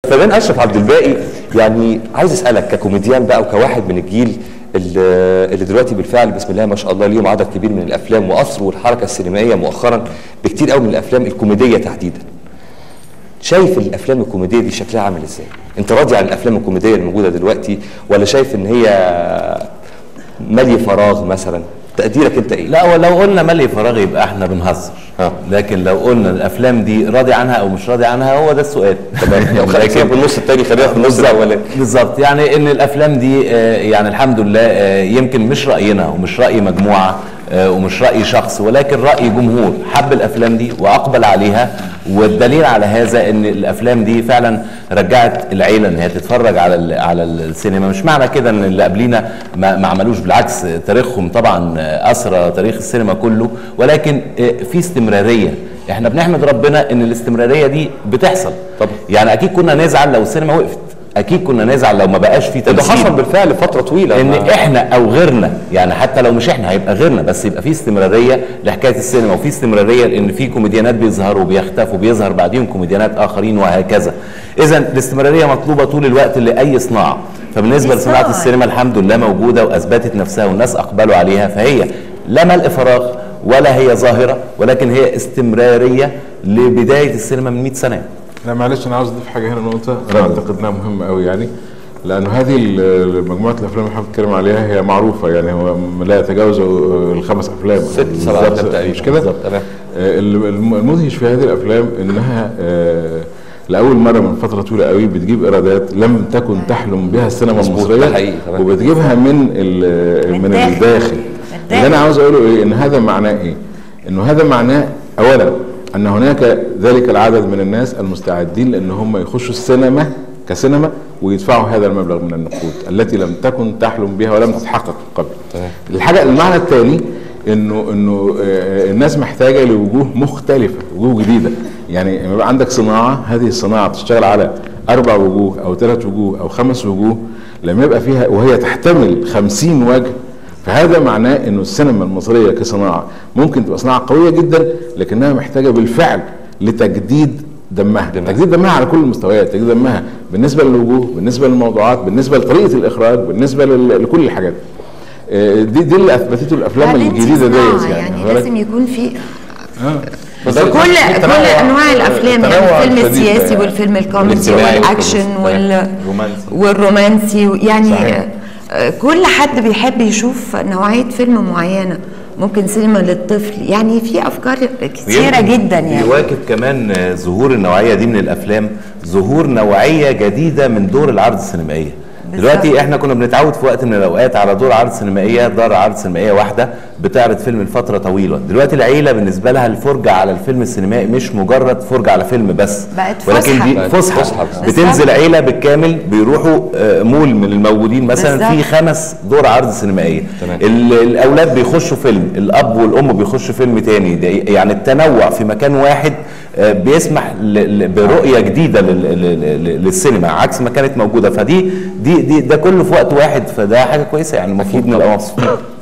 فنان اشرف عبد الباقي يعني عايز اسالك ككوميديان بقى وكواحد من الجيل اللي اللي دلوقتي بالفعل بسم الله ما شاء الله ليهم عدد كبير من الافلام واثروا الحركه السينمائيه مؤخرا بكتير قوي من الافلام الكوميديه تحديدا. شايف الافلام الكوميديه دي شكلها عامل ازاي؟ انت راضي عن الافلام الكوميديه اللي موجوده دلوقتي ولا شايف ان هي ماليه فراغ مثلا؟ تقديرك انت ايه؟ لا ولو قلنا ملي فراغ يبقى احنا بنهزر آه. لكن لو قلنا الافلام دي راضي عنها او مش راضي عنها هو ده السؤال تمام لو خلينا في النص الثاني خلينا في النص الاولاني بالظبط يعني ان الافلام دي آه، يعني الحمد لله آه، يمكن مش راينا ومش راي مجموعه آه، ومش راي شخص ولكن راي جمهور حب الافلام دي واقبل عليها والدليل على هذا ان الافلام دي فعلا رجعت العيله ان هي تتفرج على ال- على السينما مش معنى كده ان اللي قبلينا ما, ما عملوش بالعكس تاريخهم طبعا آه، اسرى تاريخ السينما كله ولكن آه، في استمراريه احنا بنحمد ربنا ان الاستمراريه دي بتحصل طبعا. يعني اكيد كنا نزعل لو السينما وقفت اكيد كنا نزعل لو ما بقاش في ده تمثيل حصل بالفعل فتره طويله ان ما- احنا او غيرنا يعني حتى لو مش احنا هيبقى غيرنا بس يبقى في استمراريه لحكايه السينما وفي استمراريه لان في كوميديانات بيظهروا وبيختفوا بيظهر بعديهم كوميديانات اخرين وهكذا اذا الاستمراريه مطلوبه طول الوقت لاي صناعه فبالنسبه دي لصناعه صناعة. السينما الحمد لله موجوده واثبتت نفسها والناس اقبلوا عليها فهي لا ملء فراغ ولا هي ظاهره ولكن هي استمراريه لبدايه السينما من 100 سنه لا معلش انا عاوز اضيف حاجه هنا نقطه انا اعتقد انها مهمه قوي يعني لانه هذه ال- مجموعه الافلام اللي حضرتك بتتكلم عليها هي معروفه يعني هو لا يتجاوز الخمس افلام ست سبع بالظبط، أفلام تقريبا. مش كده؟ بالظبط، تمام. آه، الم- الم- المدهش في هذه الافلام انها آه، لاول مره من فتره طويله قوي بتجيب ايرادات لم تكن تحلم بها السينما مظبوط، المصريه ده حقيقي، تمام. وبتجيبها من ال- من من الداخل. الداخل الداخل. اللي انا عاوز اقوله ايه ان هذا معناه ايه انه هذا معناه اولا ان هناك ذلك العدد من الناس المستعدين لان هم يخشوا السينما كسينما ويدفعوا هذا المبلغ من النقود التي لم تكن تحلم بها ولم تتحقق قبل تمام. الحاجه المعنى الثاني انه انه آه، الناس محتاجه لوجوه مختلفه وجوه جديده يعني لما يبقى عندك صناعه هذه الصناعه تشتغل على اربع وجوه او ثلاث وجوه او خمس وجوه لما يبقى فيها وهي تحتمل خمسين وجه فهذا معناه انه السينما المصريه كصناعه ممكن تبقى صناعه قويه جدا لكنها محتاجه بالفعل لتجديد دمها دمها. تجديد دمها على كل المستويات تجديد دمها بالنسبه للوجوه بالنسبه للموضوعات بالنسبه لطريقه الاخراج بالنسبه لل- لكل الحاجات آه، دي دي اللي اثبتته الافلام بعدين دي الجديده صناعة ديت يعني, يعني يعني لازم يكون في بس كل كل انواع الافلام يعني تنوع الفيلم شديد السياسي يعني. والفيلم الكوميدي الاجتماعي والاكشن وال رومانسي. والرومانسي يعني صحيح. آه، كل حد بيحب يشوف نوعيه فيلم معينه ممكن سينما للطفل يعني في افكار كثيره ويمكن جدا يعني يواكب كمان آه، ظهور النوعيه دي من الافلام ظهور نوعيه جديده من دور العرض السينمائيه بالظبط. دلوقتي احنا كنا بنتعود في وقت من الاوقات على دور عرض سينمائيه دار عرض سينمائيه واحده بتعرض فيلم لفتره طويله دلوقتي العيله بالنسبه لها الفرجه على الفيلم السينمائي مش مجرد فرجه على فيلم بس بقت ولكن فسحة. دي بقت فسحه, فسحة. بتنزل عيله بالكامل بيروحوا آه، مول من الموجودين مثلا بالظبط. في خمس دور عرض سينمائيه تمام. ال- الاولاد بيخشوا فيلم الاب والام بيخشوا فيلم تاني ده يعني التنوع في مكان واحد آه، بيسمح ل- ل- برؤيه جديده لل- لل- لل- للسينما عكس ما كانت موجوده فدي دي دي ده كله في وقت واحد فده حاجه كويسه يعني المفروض نبقى مبسوطين